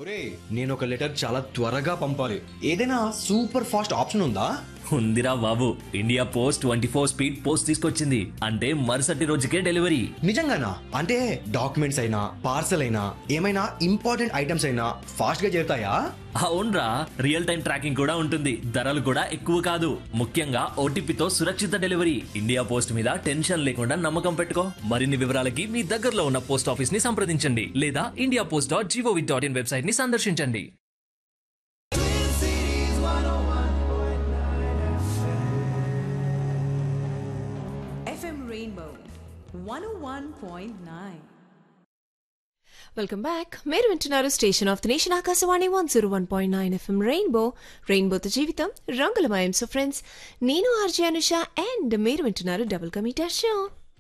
ఒరే నేను ఒక లెటర్ చాలా త్వరగా పంపాలి ఏదైనా సూపర్ ఫాస్ట్ ఆప్షన్ ఉందా ఉందిరా బాబు India post twenty four speed post తీసుకొచ్చింది అంటే మరుసటి రోజుకే డెలివరీ నిజంగానా అంటే డాక్యుమెంట్స్ అయినా పార్సల్ అయినా ఏమైనా ఇంపార్టెంట్ ఐటమ్స్ అయినా ఫాస్ట్ గా చేరుతాయా అవునరా రియల్ టైం ట్రాకింగ్ కూడా ఉంటుంది ధరలు కూడా ఎక్కువ కాదు ముఖ్యంగా ఓటీపీతో సురక్షిత డెలివరీ ఇండియా పోస్ట్ మీద టెన్షన్ లేకుండా నమ్మకం పెట్టుకో మరిన్ని వివరాలకి మీ దగ్గరలో ఉన్న పోస్ట్ ఆఫీస్ ని సంప్రదించండి లేదా India post dot gov dot in website ని సందర్శించండి FM Rainbow 101.9. వెల్కమ్ బ్యాక్ మీరు వింటున్నారు station of the nation Akashvani one zero one point nine FM rainbow రెయిన్బోతో జీవితం రంగులమయం సో ఫ్రెండ్స్ నేను ఆర్జే అనుష అండ్ మీరు వింటున్నారు double commuter show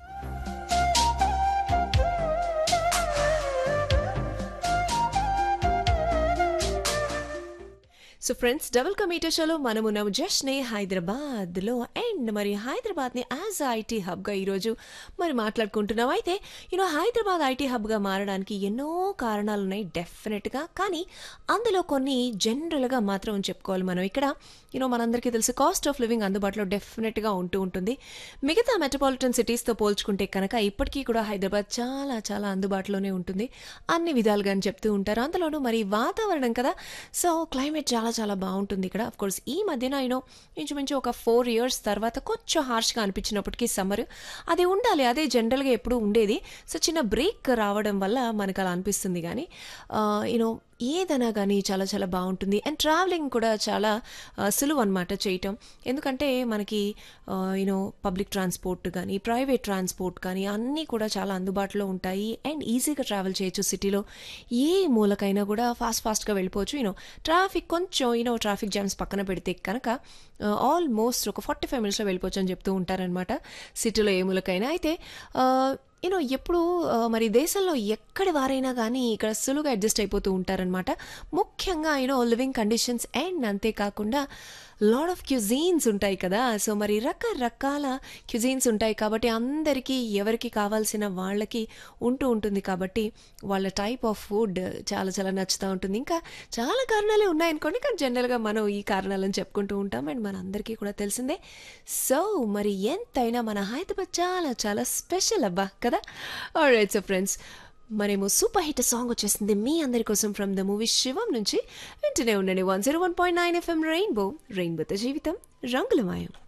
so friends double commuter షోలో మనము నవ్వు జస్ట్నే హైదరాబాద్లో అండ్ మరి హైదరాబాద్ని యాజ్ ఐటీ హబ్గా ఈరోజు మరి మాట్లాడుకుంటున్నాం అయితే యూనో హైదరాబాద్ ఐటీ హబ్గా మారడానికి ఎన్నో కారణాలు ఉన్నాయి డెఫినెట్గా కానీ అందులో కొన్ని జనరల్గా మాత్రం చెప్పుకోవాలి మనం ఇక్కడ యూనో మనందరికీ తెలుసు కాస్ట్ ఆఫ్ లివింగ్ అందుబాటులో డెఫినెట్గా ఉంటూ ఉంటుంది మిగతా మెట్రోపాలిటన్ సిటీస్తో పోల్చుకుంటే కనుక ఇప్పటికీ కూడా హైదరాబాద్ చాలా చాలా అందుబాటులోనే ఉంటుంది అన్ని విధాలుగా అని చెప్తూ ఉంటారు అందులోనూ మరి వాతావరణం కదా సో క్లైమేట్ చాలా చాలా బాగుంటుంది ఇక్కడ అఫ్ కోర్స్ ఈ మధ్యన యూనో ఇంచుమించు ఒక ఫోర్ ఇయర్స్ తర్వాత కొంచెం హార్ష్గా అనిపించినప్పటికీ సమ్మర్ అది ఉండాలి అదే జనరల్గా ఎప్పుడు ఉండేది సో చిన్న బ్రేక్ రావడం వల్ల మనకు అలా అనిపిస్తుంది కానీ యూనో ఏదైనా కానీ చాలా చాలా బాగుంటుంది అండ్ ట్రావెలింగ్ కూడా చాలా ఆ, సులువు అనమాట చేయటం ఎందుకంటే మనకి యూనో పబ్లిక్ ట్రాన్స్పోర్ట్ కానీ ప్రైవేట్ ట్రాన్స్పోర్ట్ కానీ అన్నీ కూడా చాలా అందుబాటులో ఉంటాయి అండ్ ఈజీగా ట్రావెల్ చేయొచ్చు సిటీలో ఏ మూలకైనా కూడా ఫాస్ట్ ఫాస్ట్గా వెళ్ళిపోవచ్చు యూనో ట్రాఫిక్ కొంచెం యూనో ట్రాఫిక్ జామ్స్ పక్కన పెడితే కనుక ఆల్మోస్ట్ ఒక ఫార్టీ ఫైవ్ మినిట్స్లో వెళ్ళిపోవచ్చు అని చెప్తూ ఉంటారనమాట సిటీలో ఏ మూలకైనా అయితే యూనో ఎప్పుడు ఆ, మరి దేశంలో ఎక్కడి వారైనా కానీ ఇక్కడ సులువుగా అడ్జస్ట్ అయిపోతూ ఉంటారనమాట ముఖ్యంగా యూనో లివింగ్ కండిషన్స్ అండ్ అంతేకాకుండా లాడ్ ఆఫ్ క్యుజీన్స్ ఉంటాయి కదా సో మరి రకరకాల క్యుజీన్స్ ఉంటాయి కాబట్టి అందరికీ ఎవరికి కావాల్సిన వాళ్ళకి ఉంటూ ఉంటుంది కాబట్టి వాళ్ళ టైప్ ఆఫ్ ఫుడ్ చాలా చాలా నచ్చుతూ ఉంటుంది ఇంకా చాలా కారణాలే ఉన్నాయనుకోండి కానీ జనరల్గా మనం ఈ కారణాలను చెప్పుకుంటూ ఉంటాం అండ్ మన అందరికీ కూడా తెలిసిందే సో మరి ఎంతైనా మన హైదరాబాద్ చాలా చాలా స్పెషల్ అబ్బా కదా రైట్ సో ఫ్రెండ్స్ మరేమో సూపర్ హిట్ సాంగ్ వచ్చేసింది మీ అందరి కోసం ఫ్రమ్ ద మూవీ శివం నుంచి వింటూనే ఉండండి one zero one point nine FM rainbow రెయిన్బోతో జీవితం రంగులమయం